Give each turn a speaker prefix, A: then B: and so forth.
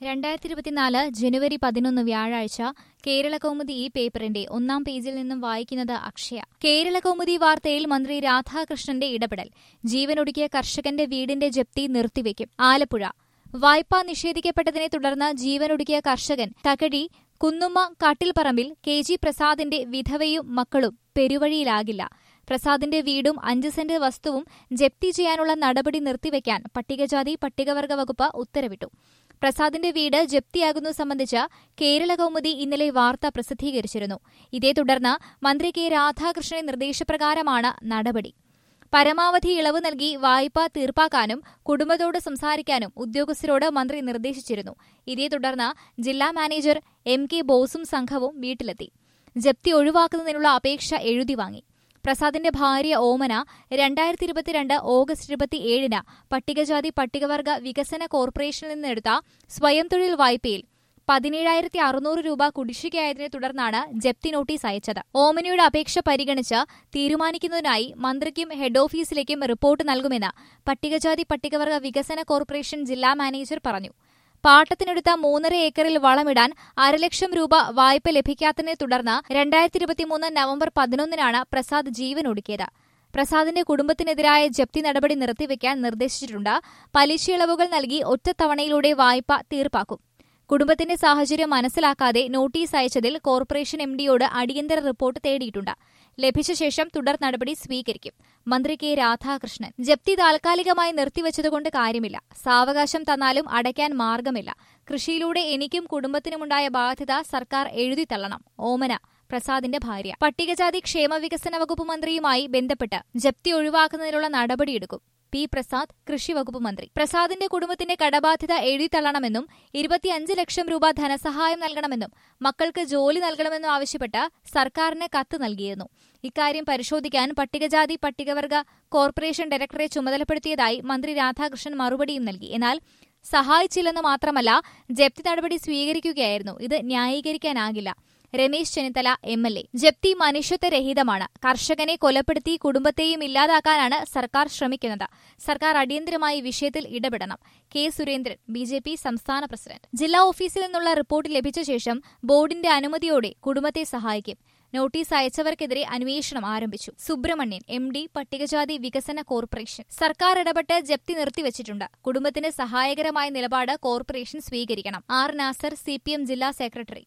A: രണ്ടായിരത്തി ഇരുപത്തിനാല് ജനുവരി പതിനൊന്ന് വ്യാഴാഴ്ച കേരള കൗമുദി ഈ പേപ്പറിന്റെ ഒന്നാം പേജിൽ നിന്നും വായിക്കുന്നത് അക്ഷയ കേരള കൗമുദി വാർത്തയിൽ മന്ത്രി രാധാകൃഷ്ണന്റെ ഇടപെടൽ ജീവനൊടുക്കിയ കർഷകന്റെ വീടിന്റെ ജപ്തി നിർത്തിവെക്കും ആലപ്പുഴ വായ്പ നിഷേധിക്കപ്പെട്ടതിനെ തുടർന്ന് ജീവനൊടുക്കിയ കർഷകൻ തകഴി കുന്നുമ്മ കാട്ടിൽപ്പറമ്പിൽ കെ ജി പ്രസാദിന്റെ വിധവയും മക്കളും പെരുവഴിയിലാകില്ല പ്രസാദിന്റെ വീടും അഞ്ച് സെന്റ് വസ്തുവും ജപ്തി ചെയ്യാനുള്ള നടപടി നിർത്തിവെക്കാൻ പട്ടികജാതി പട്ടികവർഗ വകുപ്പ് ഉത്തരവിട്ടു പ്രസാദിന്റെ വീട് ജപ്തിയാകുന്നത് സംബന്ധിച്ച് കേരള കൗമുദി ഇന്നലെ വാർത്ത പ്രസിദ്ധീകരിച്ചിരുന്നു ഇതേ തുടർന്ന് മന്ത്രി കെ രാധാകൃഷ്ണന്റെ നിർദ്ദേശപ്രകാരമാണ് നടപടി പരമാവധി ഇളവ് നൽകി വായ്പ തീർപ്പാക്കാനും കുടുംബത്തോട് സംസാരിക്കാനും ഉദ്യോഗസ്ഥരോട് മന്ത്രി നിർദ്ദേശിച്ചിരുന്നു ഇതേ തുടർന്ന് ജില്ലാ മാനേജർ എം കെ ബോസും സംഘവും വീട്ടിലെത്തി ജപ്തി ഒഴിവാക്കുന്നതിനുള്ള അപേക്ഷ എഴുതി വാങ്ങി പ്രസാദിന്റെ ഭാര്യ ഓമന രണ്ടായിരത്തി ഇരുപത്തിരണ്ട് ഓഗസ്റ്റ് ഇരുപത്തിയേഴിന് പട്ടികജാതി പട്ടികവർഗ വികസന കോർപ്പറേഷനിൽ നിന്നെടുത്ത സ്വയം തൊഴിൽ വായ്പയിൽ പതിനേഴായിരത്തി അറുന്നൂറ് രൂപ കുടിശ്ശികയായതിനെ തുടർന്നാണ് ജപ്തി നോട്ടീസ് അയച്ചത് ഓമനയുടെ അപേക്ഷ പരിഗണിച്ച് തീരുമാനിക്കുന്നതിനായി മന്ത്രിക്കും ഹെഡ് ഓഫീസിലേക്കും റിപ്പോർട്ട് നൽകുമെന്ന് പട്ടികജാതി പട്ടികവർഗ വികസന കോർപ്പറേഷൻ ജില്ലാ മാനേജർ പറഞ്ഞു പാട്ടത്തിനെടുത്ത മൂന്നര ഏക്കറിൽ വളമിടാൻ അരലക്ഷം രൂപ വായ്പ ലഭിക്കാത്തതിനെ തുടർന്ന് രണ്ടായിരത്തി ഇരുപത്തിമൂന്ന് നവംബർ പതിനൊന്നിനാണ് പ്രസാദ് ജീവൻ ഒടുക്കിയത് പ്രസാദിന്റെ കുടുംബത്തിനെതിരായ ജപ്തി നടപടി നിർത്തിവെക്കാൻ നിർദ്ദേശിച്ചിട്ടുണ്ട് പലിശയിളവുകൾ നൽകി ഒറ്റത്തവണയിലൂടെ വായ്പ തീർപ്പാക്കും കുടുംബത്തിന്റെ സാഹചര്യം മനസ്സിലാക്കാതെ നോട്ടീസ് അയച്ചതിൽ കോർപ്പറേഷൻ എംഡിയോട് അടിയന്തര റിപ്പോർട്ട് തേടിയിട്ടുണ്ട് ലഭിച്ച ശേഷം തുടർ നടപടി സ്വീകരിക്കും മന്ത്രി കെ രാധാകൃഷ്ണൻ ജപ്തി താൽക്കാലികമായി നിർത്തിവച്ചതുകൊണ്ട് കാര്യമില്ല സാവകാശം തന്നാലും അടയ്ക്കാൻ മാർഗമില്ല കൃഷിയിലൂടെ എനിക്കും കുടുംബത്തിനുമുണ്ടായ ബാധ്യത സർക്കാർ എഴുതിത്തള്ളണം ഓമന പ്രസാദിന്റെ ഭാര്യ പട്ടികജാതി ക്ഷേമവികസന വകുപ്പ് മന്ത്രിയുമായി ബന്ധപ്പെട്ട് ജപ്തി ഒഴിവാക്കുന്നതിനുള്ള നടപടിയെടുക്കും പി പ്രസാദ് കൃഷി വകുപ്പ് മന്ത്രി പ്രസാദിന്റെ കുടുംബത്തിന്റെ കടബാധ്യത എഴുതിത്തള്ളണമെന്നും ഇരുപത്തിയഞ്ച് ലക്ഷം രൂപ ധനസഹായം നൽകണമെന്നും മക്കൾക്ക് ജോലി നൽകണമെന്നും ആവശ്യപ്പെട്ട് സർക്കാരിന് കത്ത് നൽകിയിരുന്നു ഇക്കാര്യം പരിശോധിക്കാൻ പട്ടികജാതി പട്ടികവർഗ കോർപ്പറേഷൻ ഡയറക്ടറെ ചുമതലപ്പെടുത്തിയതായി മന്ത്രി രാധാകൃഷ്ണൻ മറുപടിയും നൽകി എന്നാൽ സഹായിച്ചില്ലെന്ന് മാത്രമല്ല ജപ്തി നടപടി സ്വീകരിക്കുകയായിരുന്നു ഇത് ന്യായീകരിക്കാനാകില്ല Ramesh Chennithala M L A ജപ്തി മനുഷ്യത്വരഹിതമാണ് കർഷകനെ കൊലപ്പെടുത്തി കുടുംബത്തെയും ഇല്ലാതാക്കാനാണ് സർക്കാർ ശ്രമിക്കുന്നത് സർക്കാർ അടിയന്തരമായി വിഷയത്തിൽ ഇടപെടണം K Surendran B J P സംസ്ഥാന പ്രസിഡന്റ് ജില്ലാ ഓഫീസിൽ നിന്നുള്ള റിപ്പോർട്ട് ലഭിച്ച ശേഷം ബോർഡിന്റെ അനുമതിയോടെ കുടുംബത്തെ സഹായിക്കും നോട്ടീസ് അയച്ചവർക്കെതിരെ അന്വേഷണം ആരംഭിച്ചു സുബ്രഹ്മണ്യൻ എം ഡി പട്ടികജാതി വികസന കോർപ്പറേഷൻ സർക്കാർ ഇടപെട്ട് ജപ്തി നിർത്തിവച്ചിട്ടുണ്ട് കുടുംബത്തിന് സഹായകരമായ നിലപാട് കോർപ്പറേഷൻ സ്വീകരിക്കണം ആർ നാസർ സി ജില്ലാ സെക്രട്ടറി